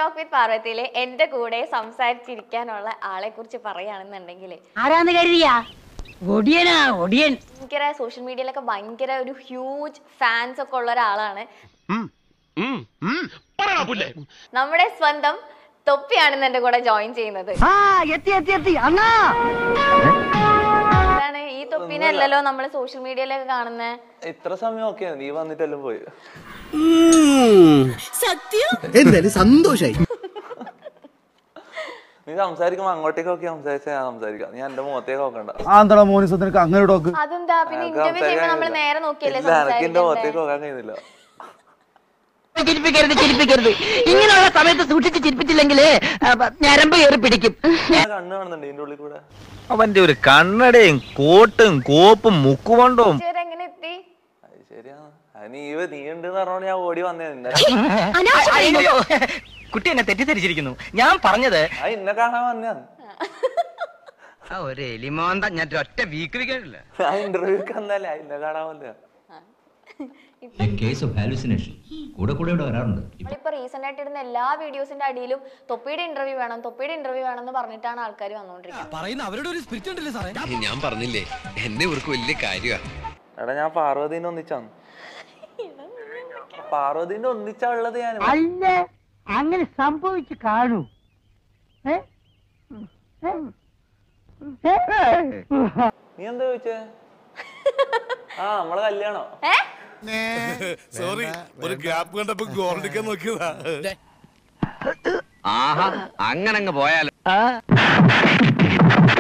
Talk with പാർവതിയിലെ എന്റെ കൂടെ സംസാരിച്ചിരിക്കാനുള്ള ആളെ കുറിച്ച് പറയുകയാണെന്നുണ്ടെങ്കിൽ ആരാന്ന് കരുതിയാ ഒടിയനാ ഒടിയൻ ഭയങ്കര സോഷ്യൽ മീഡിയയിലൊക്കെ ഭയങ്കര ഒരു ഹ്യൂജ് ഫാൻസ് ഒക്കെ ഉള്ള ഒരാളാണ് നമ്മുടെ സ്വന്തം തൊപ്പിയാണ് എന്റെ കൂടെ ജോയിൻ ചെയ്യുന്നത് ആ എത്തി എത്തി എത്തി അണ്ണാ അതാണ് ഈ തൊപ്പിനെ അല്ലല്ലോ നമ്മൾ സോഷ്യൽ മീഡിയയിലൊക്കെ കാണുന്നത് ഇത്ര സമയം ഓക്കെ നീ വന്നിട്ടെല്ലാം പോയി എന്തായാലും സന്തോഷായി നീ സംസാരിക്കുമ്പോ അങ്ങോട്ടേക്ക് നോക്കി സംസാരിച്ചാ ഞാൻ സംസാരിക്കാം നീ എന്റെ മുഖത്തേക്ക് നോക്കണ്ട ആന്തള മോനിസ് നിനക്ക് അങ്ങനെ ടോക്ക് അതെന്താ പിന്നെ അനക്ക് ഇന്റർവ്യൂ ചെയ്യുമ്പോൾ നമ്മൾ സംസാരിക്കാൻ നേരെ നോക്കിയല്ലേ ഇല്ല, എനക്ക് എന്റെ മുഖത്തേക്ക് സംസാരിക്കണ്ടേ നോക്കാൻ കഴിയുന്നില്ല ചിരിപ്പിക്കരുത് ചിരിപ്പിക്കരുത് ഇങ്ങനെയുള്ള സമയത്ത് സൂക്ഷിച്ച് ചിരിപ്പിച്ചില്ലെങ്കിൽ ഞരമ്പ് കയറി പിടിക്കും ഞാൻ കണ്ണ് കാണുന്നുണ്ട് ഇതിന്റെ ഉള്ളിൽ കൂടെ അവന്റെ ഒരു കണ്ണടയും കോട്ടും കോപ്പും മുക്കുകൊണ്ടും ഇതുവരെ എങ്ങനെ എത്തി അത് ശരിയാണ് അത് നീ നീ ഉണ്ട് പറഞ്ഞോണ്ട് ഞാൻ ഓടി വന്നേ ഇന്നലെ അയ്യോ, കുട്ടി എന്നെ തെറ്റിദ്ധരിച്ചിരിക്കുന്നു ഞാൻ പറഞ്ഞത് ആ ഇന്നെ കാണാൻ വന്നതാണ് ആ ഒരു എലിമോന്ത ഞാൻ ഒറ്റ വീക്ക് വിക്കണില്ല ആ ഇന്റർവ്യൂക്ക് വന്നല്ലേ ആ ഇന്നെ കാണാൻ വന്നതാ കേസ് ഓഫ് ഹാലുസിനേഷൻ കൂടെ കൂടെ ഇവിടെ വരാറുണ്ട് നമ്മളിപ്പോ റീസെന്റ് ആയിട്ട് ഇടുന്ന എല്ലാ വീഡിയോസിന്റെ അടിയിലും തൊപ്പിയുടെ ഇന്റർവ്യൂ വേണം തൊപ്പിയുടെ ഇന്റർവ്യൂ വേണം എന്ന് പറഞ്ഞിട്ടാണ് ആൾക്കാർ വന്നുകൊണ്ടിരിക്കുന്നത് ഞാൻ പറഞ്ഞില്ലേ എന്നെ ഇവർക്ക് വലിയ കാര്യമാണ് എടാ ഞാൻ പാർവതീനെ ഒന്നിച്ചാണ് പാർവതീനെ ഒന്നിച്ചാ ഉള്ളത് ഞാൻ അല്ല അങ്ങനെ സംഭവിച്ചു കാണൂ ഏ? ഏ? ഏ? നീ എന്താ ചോദിച്ചേ ആ നമ്മളെ കല്യാണം സോറി ഒരു ഗ്യാപ്പ് കണ്ടപ്പോ ഗോൾഡിക്കാൻ നോക്കിയതാ ആഹാ അങ്ങനെ അങ്ങ് പോയാലോ